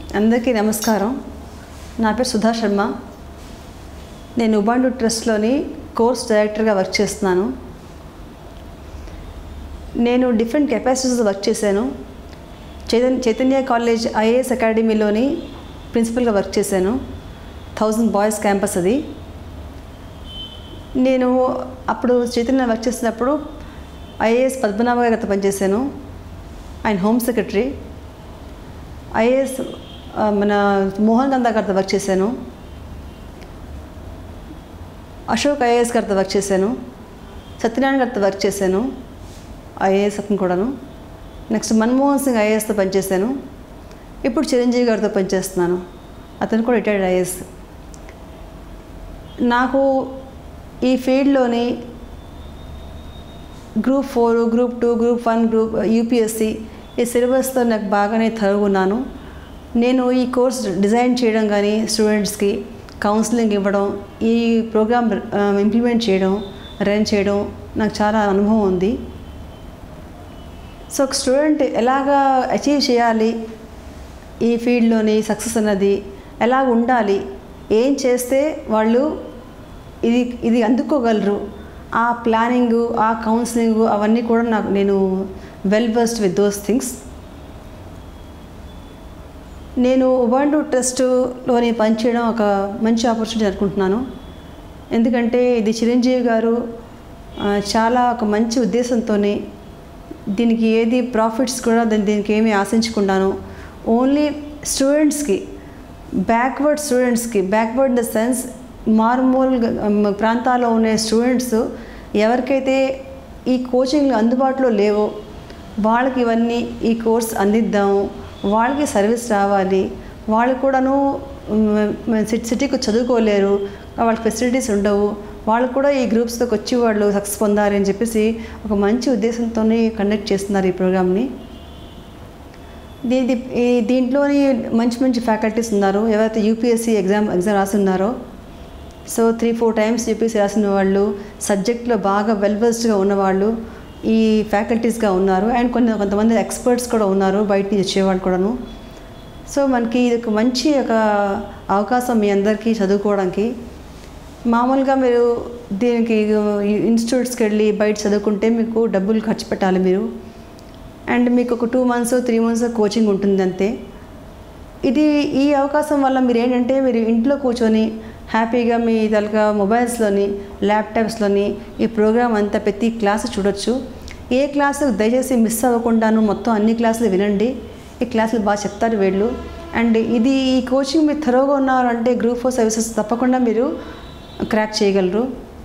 అందరికీ నమస్కారం నా పేరు సుధా శర్మ నేను ఉబాండు ట్రస్ట్లోని కోర్స్ డైరెక్టర్గా వర్క్ చేస్తున్నాను నేను డిఫరెంట్ కెపాసిటీస్ వర్క్ చేశాను చైతన్య చైతన్య కాలేజ్ ఐఏఎస్ అకాడమీలోని ప్రిన్సిపల్గా వర్క్ చేశాను థౌజండ్ బాయ్స్ క్యాంపస్ అది నేను అప్పుడు చైతన్య వర్క్ చేసినప్పుడు ఐఏఎస్ పద్మనాభ గారితో పనిచేశాను ఆయన హోమ్ సెక్రటరీ ఐఏఎస్ మన మోహన్ గంధా గారితో వర్క్ చేశాను అశోక్ ఐఏఎస్ గారితో వర్క్ చేశాను సత్యనారాయణ గారితో వర్క్ చేశాను ఐఏఎస్ అతను కూడాను నెక్స్ట్ మన్మోహన్ సింగ్ ఐఏఎస్తో పనిచేశాను ఇప్పుడు చిరంజీవి గారితో పనిచేస్తున్నాను అతను కూడా రిటైర్డ్ ఐఏఎస్ నాకు ఈ ఫీల్డ్లోని group four group two group one group UPSC ఈ సిలబస్తో నాకు బాగానే తరుగున్నాను నేను ఈ కోర్స్ డిజైన్ చేయడం కానీ స్టూడెంట్స్కి కౌన్సిలింగ్ ఇవ్వడం ఈ ప్రోగ్రామ్ ఇంప్లిమెంట్ చేయడం రన్ చేయడం నాకు చాలా అనుభవం ఉంది సో ఒక స్టూడెంట్ ఎలాగా అచీవ్ చేయాలి ఈ ఫీల్డ్లోని సక్సెస్ అన్నది ఎలా ఉండాలి ఏం చేస్తే వాళ్ళు ఇది ఇది అందుకోగలరు ఆ ప్లానింగు ఆ కౌన్సిలింగ్ అవన్నీ కూడా నాకు నేను well best with those things నేను ఉబాండు ట్రస్టులోని పనిచేయడం ఒక మంచి ఆపర్చునిటీ అనుకుంటున్నాను ఎందుకంటే ఇది చిరంజీవి గారు చాలా ఒక మంచి ఉద్దేశంతోనే దీనికి ఏది ప్రాఫిట్స్ కూడా దీనికి ఏమీ ఆశించకుండాను ఓన్లీ స్టూడెంట్స్కి బ్యాక్వర్డ్ స్టూడెంట్స్కి బ్యాక్వర్డ్ ఇన్ ద సెన్స్ మారుమూల ప్రాంతాల్లో ఉండే స్టూడెంట్స్ ఎవరికైతే ఈ కోచింగ్లు అందుబాటులో లేవో వాళ్ళకి ఇవన్నీ ఈ కోర్స్ అందిద్దాము వాళ్ళకి సర్వీస్ రావాలి వాళ్ళు కూడాను సిటీకి చదువుకోలేరు వాళ్ళకి ఫెసిలిటీస్ ఉండవు వాళ్ళు కూడా ఈ గ్రూప్స్లోకి వచ్చి వాళ్ళు సక్సెస్ పొందాలి అని చెప్పేసి ఒక మంచి ఉద్దేశంతో కండక్ట్ చేస్తున్నారు ఈ ప్రోగ్రామ్ని దీని దీంట్లోని మంచి మంచి ఫ్యాకల్టీస్ ఉన్నారు ఎవరైతే యూపీఎస్సీ ఎగ్జామ్ ఎగ్జామ్ రాసి ఉన్నారో so three four times UPSC రాసిన వాళ్ళు సబ్జెక్ట్లో బాగా వెల్ బెస్డ్గా ఉన్నవాళ్ళు ఈ ఫ్యాకల్టీస్గా ఉన్నారు అండ్ కొన్ని కొంతమంది ఎక్స్పర్ట్స్ కూడా ఉన్నారు బయట నుంచి వచ్చేవాళ్ళు కూడాను సో మనకి ఇది ఒక మంచి ఒక అవకాశం మీ అందరికీ చదువుకోవడానికి మామూలుగా మీరు దీనికి ఇన్స్టిట్యూట్స్కి వెళ్ళి బయట చదువుకుంటే మీకు డబ్బులు ఖర్చు పెట్టాలి మీరు అండ్ మీకు ఒక two months three months coaching ఉంటుంది అంతే ఇది ఈ అవకాశం వల్ల మీరు ఏంటంటే మీరు ఇంట్లో కూర్చొని హ్యాపీగా మీ తలగా మొబైల్స్లోని ల్యాప్టాప్స్లోని ఈ ప్రోగ్రామ్ అంతా ప్రతి క్లాసు చూడొచ్చు ఏ క్లాసు దయచేసి మిస్ అవ్వకుండాను మొత్తం అన్ని క్లాసులు వినండి ఈ క్లాసులు బాగా చెప్తారు వీళ్ళు అండ్ ఇది ఈ కోచింగ్ మీరు త్వరగా ఉన్నారంటే గ్రూప్ ఫోర్ సర్వీసెస్ తప్పకుండా మీరు క్రాక్ చేయగలరు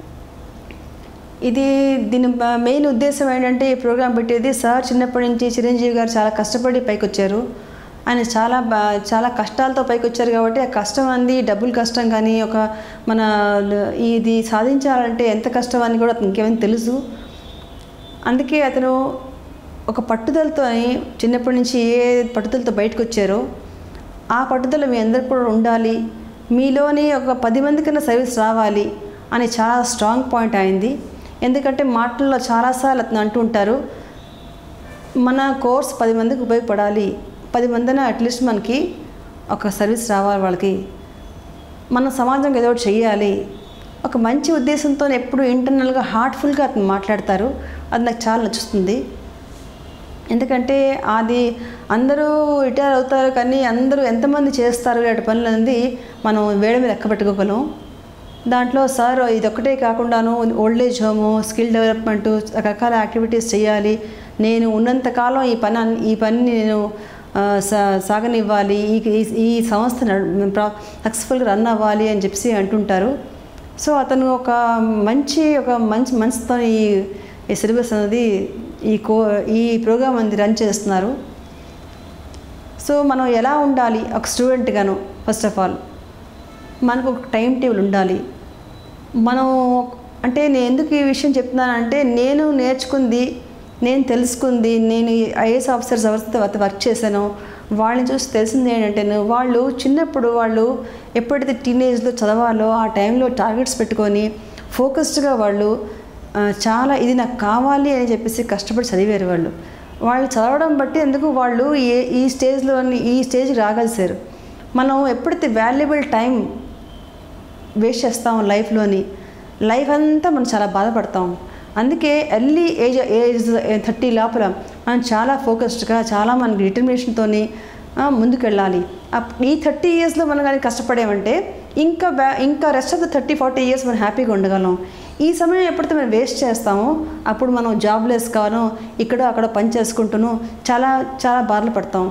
ఇది దీని మెయిన్ ఉద్దేశం ఏంటంటే ఈ ప్రోగ్రాం పెట్టేది సార్ చిన్నప్పటి నుంచి చిరంజీవి గారు చాలా కష్టపడి పైకి వచ్చారు ఆయన చాలా బా చాలా కష్టాలతో పైకి వచ్చారు కాబట్టి ఆ కష్టం అంది డబ్బులు కష్టం కానీ ఒక మన ఇది సాధించాలంటే ఎంత కష్టం అని కూడా అతనికి ఏమైనా తెలుసు అందుకే అతను ఒక పట్టుదలతో చిన్నప్పటి నుంచి ఏ పట్టుదలతో బయటకు వచ్చారో ఆ పట్టుదల మీ అందరికి కూడా ఉండాలి మీలోని ఒక పది మంది కన్నా సర్వీస్ రావాలి అని చాలా స్ట్రాంగ్ పాయింట్ అయింది ఎందుకంటే మాటల్లో చాలాసార్లు అతను అంటూ ఉంటారు మన కోర్స్ పది మందికి ఉపయోగపడాలి పది మందిన అట్లీస్ట్ మనకి ఒక సర్వీస్ రావాలి వాళ్ళకి మన సమాజంకి ఏదో ఒకటి చెయ్యాలి ఒక మంచి ఉద్దేశంతో ఎప్పుడు ఇంటర్నల్గా హార్ట్ఫుల్గా అతను మాట్లాడతారు అది నాకు చాలా నచ్చుతుంది ఎందుకంటే అది అందరూ రిటైర్ అవుతారు కానీ అందరూ ఎంతమంది చేస్తారు ఇలాంటి పనులు అనేది మనం వేడ మీద లెక్క పెట్టుకోగలం దాంట్లో సార్ ఇది ఒక్కటే కాకుండాను old age home skill development రకరకాల యాక్టివిటీస్ చేయాలి నేను ఉన్నంతకాలం ఈ పని ఈ పనిని నేను సాగనివ్వాలి ఈ ఈ సంస్థ సక్సెస్ఫుల్గా రన్ అవ్వాలి అని చెప్పి అంటుంటారు సో అతను ఒక మంచి ఒక మంచి మనసుతో ఈ ఈ సిలబస్ అనేది ఈ కో ఈ ప్రోగ్రామ్ అనేది రన్ చేస్తున్నారు సో మనం ఎలా ఉండాలి ఒక స్టూడెంట్గాను ఫస్ట్ ఆఫ్ ఆల్ మనకు ఒక టైం టేబుల్ ఉండాలి మనం అంటే నేను ఎందుకు ఈ విషయం చెప్తున్నానంటే నేను నేర్చుకుంది నేను తెలుసుకుంది నేను ఐఏఎస్ ఆఫీసర్స్ ఎవరితో వర్క్ చేశానో వాళ్ళని చూసి తెలిసింది ఏంటంటే వాళ్ళు చిన్నప్పుడు వాళ్ళు ఎప్పుడైతే టీనేజ్లో చదవాలో ఆ టైంలో టార్గెట్స్ పెట్టుకొని ఫోకస్డ్గా వాళ్ళు చాలా ఇది నాకు కావాలి అని చెప్పేసి కష్టపడి చదివారు వాళ్ళు వాళ్ళు చదవడం బట్టి ఎందుకు వాళ్ళు ఏ ఈ స్టేజ్లో ఈ స్టేజ్కి రాగలిసారు మనం ఎప్పుడైతే వాల్యుబుల్ టైం వేస్ట్ చేస్తాం లైఫ్లోని లైఫ్ అంతా మనం చాలా బాధపడతాం అందుకే ఎర్లీ ఏజ్ ఏజ్ థర్టీ లోపల మనం చాలా ఫోకస్డ్గా చాలా మనకి డిటర్మినేషన్తోని ముందుకు వెళ్ళాలి అప్- ఈ థర్టీ ఇయర్స్లో మనం కానీ కష్టపడామంటే ఇంకా బ్యా ఇంకా rest of the thirty forty years మనం హ్యాపీగా ఉండగలం ఈ సమయం ఎప్పుడైతే మనం వేస్ట్ చేస్తామో అప్పుడు మనం జాబ్లెస్ కాను ఇక్కడ అక్కడ పని చేసుకుంటూను చాలా చాలా బాధలు పడతాం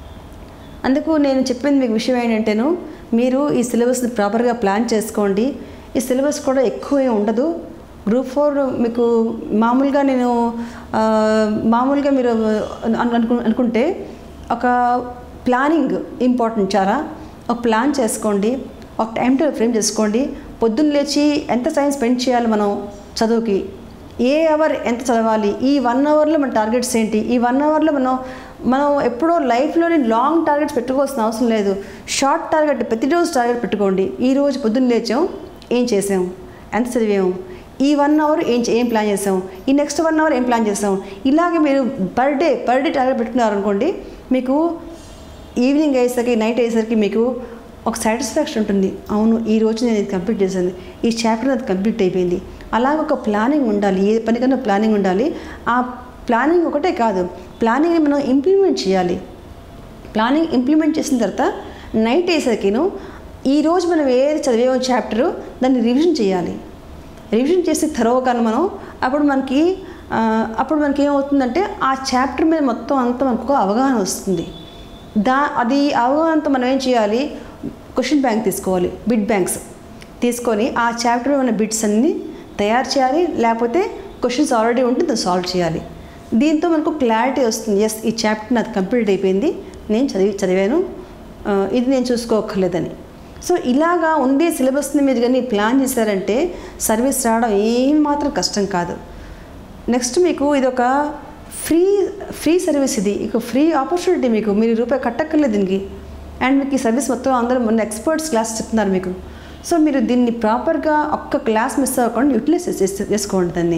అందుకు నేను చెప్పింది మీకు విషయం ఏంటంటేను మీరు ఈ సిలబస్ని ప్రాపర్గా ప్లాన్ చేసుకోండి ఈ సిలబస్ కూడా ఎక్కువ ఏం ఉండదు గ్రూప్ ఫోర్ మీకు మామూలుగా నేను ఆ, మామూలుగా మీరు అను- అనుకు అనుకుంటే ఒక ప్లానింగ్ ఇంపార్టెంట్ చాలా ఒక ప్లాన్ చేసుకోండి ఒక టైం టేబుల్ ఫ్రేమ్ చేసుకోండి పొద్దున్న లేచి ఎంత టైం స్పెండ్ చేయాలి మనం చదువుకి ఏ అవర్ ఎంత చదవాలి ఈ వన్ అవర్లో మన టార్గెట్స్ ఏంటి ఈ వన్ అవర్లో మనం మనం ఎప్పుడో లైఫ్లోని లాంగ్ టార్గెట్స్ పెట్టుకోవాల్సిన అవసరం లేదు షార్ట్ టార్గెట్ ప్రతిరోజు టార్గెట్ పెట్టుకోండి ఈ రోజు పొద్దున్న లేచాం ఏం చేసాం ఎంత చదివాము ఈ వన్ అవర్ ఏం చే- ఏం ప్లాన్ చేసాం ఈ నెక్స్ట్ వన్ అవర్ ఏం ప్లాన్ చేసాం ఇలాగే మీరు per day per day target పెట్టుకున్నారనుకోండి మీకు ఈవినింగ్ అయ్యేసరికి నైట్ అయ్యేసరికి మీకు ఒక సాటిస్ఫాక్షన్ ఉంటుంది అవును ఈ రోజు నేను ఇది కంప్లీట్ చేశాను ఈ చాప్టర్ అది కంప్లీట్ అయిపోయింది అలాగ ఒక ప్లానింగ్ ఉండాలి ఏ పనికన్నా ప్లానింగ్ ఉండాలి ఆ ప్లానింగ్ ఒకటే కాదు ప్లానింగ్ని మనం ఇంప్లిమెంట్ చేయాలి ప్లానింగ్ ఇంప్లిమెంట్ చేసిన తర్వాత నైట్ వేసరికిను ఈరోజు మనం ఏది చదివే చాప్టరు దాన్ని రివిజన్ చేయాలి రివిజన్ చేసి తరోగాను మనం అప్పుడు మనకి ఆ, అప్పుడు మనకి ఏమవుతుందంటే ఆ చాప్టర్ మీద మొత్తం అంతా మనకు ఒక అవగాహన వస్తుంది దా అది అవగాహనతో మనం ఏం చేయాలి క్వశ్చన్ బ్యాంక్ తీసుకోవాలి బిడ్ బ్యాంక్స్ తీసుకొని ఆ చాప్టర్ ఉన్న బిట్స్ అన్ని తయారు చేయాలి లేకపోతే క్వశ్చన్స్ ఆల్రెడీ ఉంటే దాన్ని సాల్వ్ చేయాలి దీంతో మనకు క్లారిటీ వస్తుంది ఎస్ ఈ చాప్టర్ నాది కంప్లీట్ అయిపోయింది నేను చదివి చదివాను ఆ, ఇది నేను చూసుకోక్కర్లేదని సో ఇలాగా ఉండే సిలబస్ని మీరు కానీ ప్లాన్ చేశారంటే సర్వీస్ రావడం ఏం మాత్రం కష్టం కాదు నెక్స్ట్ మీకు ఇది ఒక ఫ్రీ ఫ్రీ సర్వీస్ ఇది ఇక ఫ్రీ ఆపర్చునిటీ మీకు మీరు రూపాయి కట్టక్కర్లేదు దీనికి అండ్ మీకు ఈ సర్వీస్ మొత్తం అందరూ మొన్న ఎక్స్పర్ట్స్ క్లాస్ చెప్తున్నారు మీకు సో మీరు దీన్ని ప్రాపర్గా ఒక్క క్లాస్ మిస్ అవ్వకుండా యూటిలైజ్ చేసి చేసుకోండి దాన్ని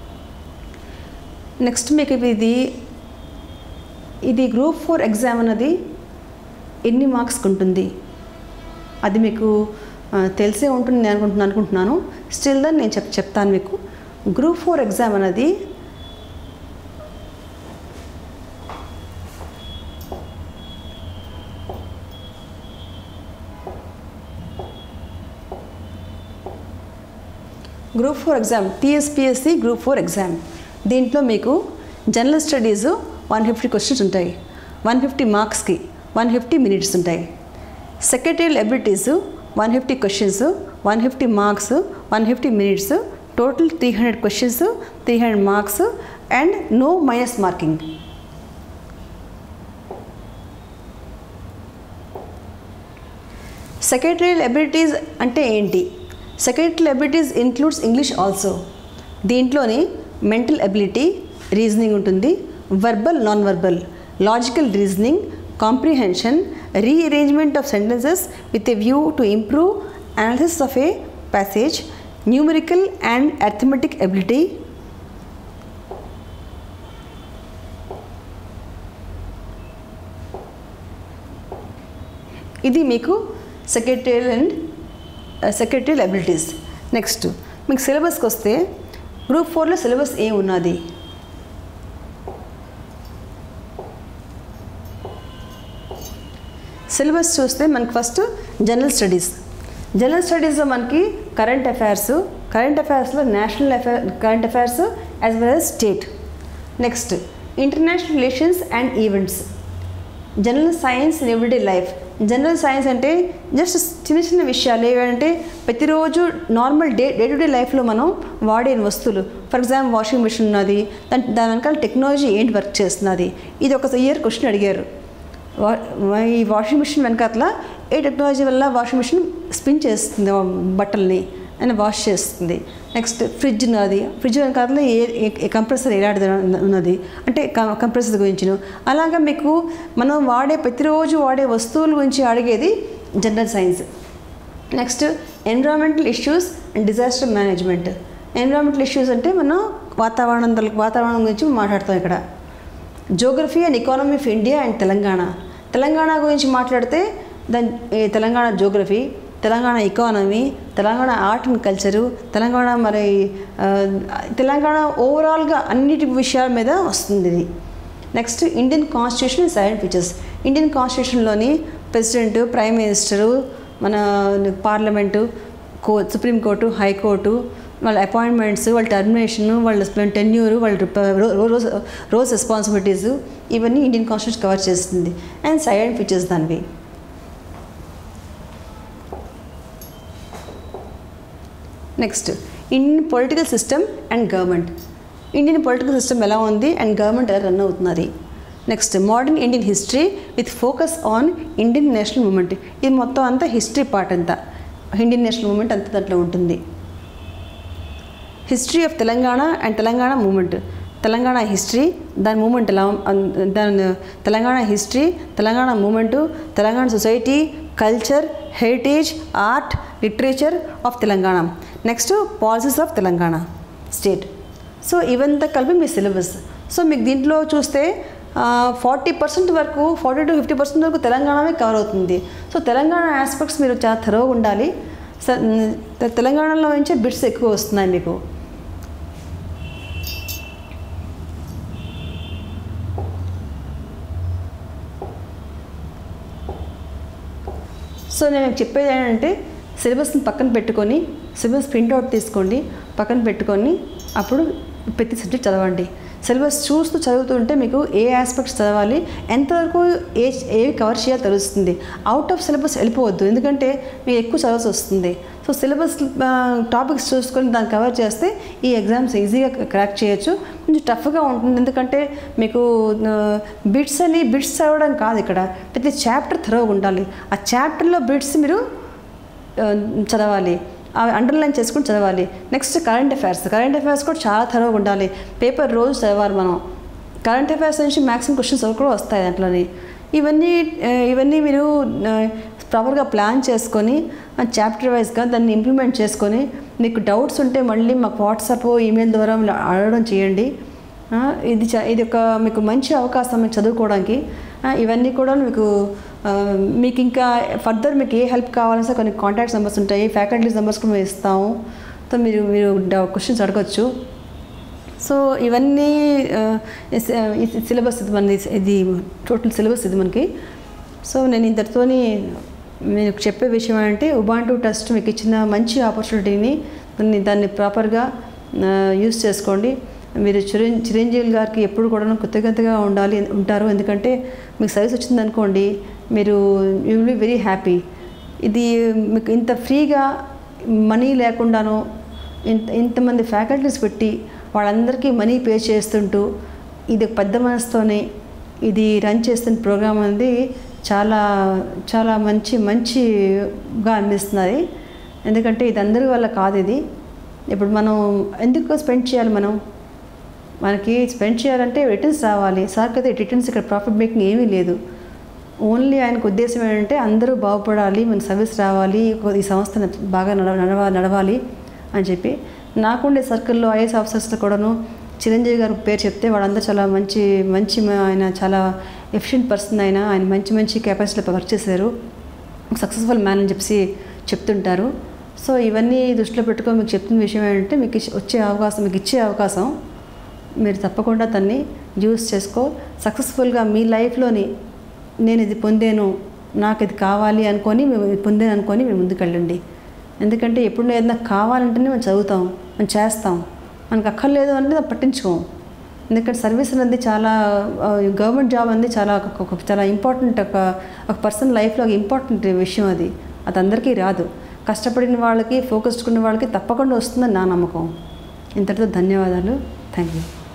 నెక్స్ట్ మీకు ఇది ఇది గ్రూప్ ఫోర్ ఎగ్జామ్ అన్నది ఎన్ని మార్క్స్కి ఉంటుంది అది మీకు ఆ, తెలిసే ఉంటుంది నేను అనుకుంటున్నాను అనుకుంటున్నాను స్టిల్ దన్ నేను చెప్ చెప్తాను మీకు గ్రూప్ ఫోర్ ఎగ్జామ్ అనేది group four exam TSPSC group four exam దీంట్లో మీకు general studies one fifty questions ఉంటాయి వన్ ఫిఫ్టీ మార్క్స్కి వన్ ఫిఫ్టీ మినిట్స్ ఉంటాయి secretarial abilities one fifty questions one fifty marks one fifty minutes total three hundred questions three hundred marks and no minus marking secretarial abilities అంటే ఏంటి secretarial abilities includes English also దీంట్లోని mental ability reasoning ఉంటుంది verbal non verbal logical reasoning comprehension rearrangement of sentences with a view to improve analysis of a passage numerical and arithmetic ability ఇది మీకు secretarial and secretarial abilities next మీకు సిలబస్కి వస్తే group ఫోర్లో syllabus ఏం ఉన్నది syllabus చూస్తే మనకి ఫస్ట్ జనరల్ స్టడీస్ జనరల్ స్టడీస్లో మనకి కరెంట్ అఫైర్స్ కరెంట్ అఫైర్స్లో national affair current affairs as well as state next international relations and events general science in everyday life general science అంటే జస్ట్ చిన్న చిన్న విషయాలు ఏవంటే ప్రతిరోజు normal day day to day లైఫ్లో మనం వాడే వస్తువులు ఫర్ ఎగ్జాంపుల్ వాషింగ్ మిషన్ ఉన్నది దాని దాని వెనకాల టెక్నాలజీ ఏంటి వర్క్ చేస్తున్నది ఇది ఒక ఇయర్ క్వశ్చన్ అడిగారు వా- వా- ఈ వాషింగ్ మిషన్ వెనకాతల ఏ టెక్నాలజీ వల్ల వాషింగ్ మిషన్ స్పిన్ చేస్తుంది బట్టల్ని అని వాష్ చేస్తుంది నెక్స్ట్ ఫ్రిడ్జ్ ఉన్నది ఫ్రిడ్జ్ వెనకాతల ఏ ఏ కంప్రెసర్ ఎలాంటిది ఉన్నది అంటే కంప్రెసర్ గురించిను అలాగా మీకు మనం వాడే ప్రతిరోజు వాడే వస్తువుల గురించి అడిగేది general science next environmental issues and disaster management environmental issues అంటే మనం వాతావరణం వాతావరణం గురించి మాట్లాడతాం ఇక్కడ geography and economy of India and Telangana Telangana గురించి మాట్లాడితే then Telangana geography Telangana economy Telangana art and culture Telangana మరి ఆ, తెలంగాణ ఓవరాల్గా అన్నిటి విషయాల మీద వస్తుంది ఇది next Indian constitution silent features Indian కాన్స్టిట్యూషన్లోని ప్రెసిడెంట్ ప్రైమ్ మినిస్టరు మన పార్లమెంటు కో సుప్రీంకోర్టు హైకోర్టు వాళ్ళ అపాయింట్మెంట్స్ వాళ్ళ టర్మినేషన్ వాళ్ళ టెన్యూర్ వాళ్ళ రోజ్ రోజ్ రెస్పాన్సిబిలిటీస్ ఇవన్నీ ఇండియన్ కాన్స్టిట్యూషన్ కవర్ చేస్తుంది అండ్ సైలెంట్ ఫీచర్స్ దానివి next Indian political system and government Indian political system ఎలా ఉంది అండ్ గవర్నమెంట్ ఎలా రన్ అవుతున్నది next modern Indian history with focus on Indian national movement ఇది మొత్తం అంతా హిస్టరీ పార్ట్ అంతా ఇండియన్ నేషనల్ మూమెంట్ అంతా దాంట్లో ఉంటుంది history of Telangana and Telangana movement Telangana history దాని మూమెంట్ ఎలా అన్- దాని Telangana history Telangana movement Telangana society culture heritage art literature of Telangana next policies of Telangana state so ఇవంతా కలిపి మీ సిలబస్ సో మీకు దీంట్లో చూస్తే ఫార్టీ పర్సెంట్ వరకు ఫార్టీ టు ఫిఫ్టీ పర్సెంట్ వరకు తెలంగాణనే కవర్ అవుతుంది సో తెలంగాణ ఆస్పెక్ట్స్ మీరు చాలా థరోగా ఉండాలి స- తె- తెలంగాణలో నుంచే బిట్స్ ఎక్కువ వస్తున్నాయి మీకు సో నేను చెప్పేది ఏంటంటే సిలబస్ని పక్కన పెట్టుకొని సిలబస్ ప్రింట్అవుట్ తీసుకోండి పక్కన పెట్టుకొని అప్పుడు ప్రతి సబ్జెక్ట్ చదవండి సిలబస్ చూస్తూ చదువుతుంటే మీకు ఏ ఆస్పెక్ట్స్ చదవాలి ఎంతవరకు ఏ ఏవి కవర్ చేయాలో తెలుస్తుంది అవుట్ ఆఫ్ సిలబస్ వెళ్ళిపోవద్దు ఎందుకంటే మీకు ఎక్కువ చదవాల్సి వస్తుంది సో సిలబస్ టాపిక్స్ చూసుకొని దాన్ని కవర్ చేస్తే ఈ ఎగ్జామ్స్ ఈజీగా క్రాక్ చేయొచ్చు కొంచెం టఫ్గా ఉంటుంది ఎందుకంటే మీకు బిట్స్ అని బిట్స్ చదవడం కాదు ఇక్కడ ప్రతి చాప్టర్ థరోగా ఉండాలి ఆ చాప్టర్లో బిట్స్ మీరు ఆ, చదవాలి అవి అండర్లైన్ చేసుకుని చదవాలి next current affairs current affairs కూడా చాలా థరోగా ఉండాలి పేపర్ రోజు చదవాలి మనం కరెంట్ అఫైర్స్ నుంచి మ్యాక్సిమం క్వశ్చన్స్ కూడా వస్తాయి దాంట్లోని ఇవన్నీ ఆ, ఇవన్నీ మీరు ప్రాపర్గా ప్లాన్ చేసుకొని చాప్టర్ వైజ్గా దాన్ని ఇంప్లిమెంట్ చేసుకొని మీకు డౌట్స్ ఉంటే మళ్ళీ మాకు వాట్సాప్ ఈమెయిల్ ద్వారా మీరు అడగడం చేయండి ఆ, ఇది చ ఇది ఒక మీకు మంచి అవకాశం మీకు చదువుకోవడానికి ఆ, ఇవన్నీ కూడా మీకు ఆ, మీకు ఇంకా ఫర్దర్ మీకు ఏ హెల్ప్ కావాలంటే కొన్ని కాంటాక్ట్స్ నెంబర్స్ ఉంటాయి ఫ్యాకల్టీస్ నెంబర్స్ కూడా మేము ఇస్తాము సో మీరు మీరు క్వశ్చన్స్ అడగచ్చు సో ఇవన్నీ ఆ, ఇస్- ఆ, ఈ సిలబస్ ఇది మనది ఇది టోటల్ సిలబస్ ఇది మనకి సో నేను ఇంతటితోని మీకు చెప్పే విషయం ఏంటంటే ఉబాంటు టెస్ట్ మీకు ఇచ్చిన మంచి ఆపర్చునిటీని దాన్ని దాన్ని ప్రాపర్గా యూస్ చేసుకోండి మీరు చిరం చిరంజీవి గారికి ఎప్పుడు కూడా కృతజ్ఞతగా ఉండాలి ఉంటారు ఎందుకంటే మీకు సర్వీస్ వచ్చిందనుకోండి మీరు you will be very happy ఇది మీకు ఇంత ఫ్రీగా మనీ లేకుండాను ఇంత ఇంతమంది ఫ్యాకల్టీస్ పెట్టి వాళ్ళందరికీ మనీ పే చేస్తుంటూ ఇది ఒక పెద్ద మనసుతోనే ఇది రన్ చేస్తున్న ప్రోగ్రామ్ అనేది చాలా చాలా మంచి మంచిగా అనిపిస్తున్నది ఎందుకంటే ఇది అందరి వల్ల కాదు ఇది ఇప్పుడు మనం ఎందుకు స్పెండ్ చేయాలి మనం మనకి స్పెండ్ చేయాలంటే రిటర్న్స్ రావాలి సార్కి అయితే రిటర్న్స్ ఇక్కడ ప్రాఫిట్ మేకింగ్ ఏమీ లేదు ఓన్లీ ఆయనకు ఉద్దేశం ఏంటంటే అందరూ బాగుపడాలి మన సర్వీస్ రావాలి ఈ సంస్థ బాగా నడవ నడవ నడవాలి అని చెప్పి నాకుండే సర్కిల్లో ఐఏఎస్ ఆఫీసర్స్తో కూడాను చిరంజీవి గారి పేరు చెప్తే వాళ్ళందరూ చాలా మంచి మంచి మ- ఆయన చాలా ఎఫిషియెంట్ పర్సన్ ఆయన ఆయన మంచి మంచి కెపాసిటీలో వర్క్ చేశారు సక్సెస్ఫుల్ మ్యాన్ అని చెప్పి చెప్తుంటారు సో ఇవన్నీ దృష్టిలో పెట్టుకొని మీకు చెప్తున్న విషయం ఏంటంటే మీకు ఇచ్చే- వచ్చే అవకాశం మీకు ఇచ్చే అవకాశం మీరు తప్పకుండా దాన్ని యూస్ చేసుకో సక్సెస్ఫుల్గా మీ లైఫ్లోని నేను ఇది పొందాను నాకు ఇది కావాలి అనుకొని మేము ఇది పొందాను అనుకొని మేము ముందుకెళ్ళండి ఎందుకంటే ఎప్పుడు ఏదైనా కావాలంటేనే మనం చదువుతాం మనం చేస్తాం మనకు అక్కర్లేదు అంటే దాన్ని పట్టించుకోం ఎందుకంటే సర్వీస్ అనేది చాలా గవర్నమెంట్ జాబ్ అనేది చాలా ఒక- ఒక చాలా ఇంపార్టెంట్ ఒక ఒక పర్సన్ లైఫ్లో ఒక ఇంపార్టెంట్ విషయం అది అది అందరికీ రాదు కష్టపడిన వాళ్ళకి ఫోకస్డ్ ఉన్న వాళ్ళకి తప్పకుండా వస్తుందని నా నమ్మకం ఇంతటితో ధన్యవాదాలు థ్యాంక్ యూ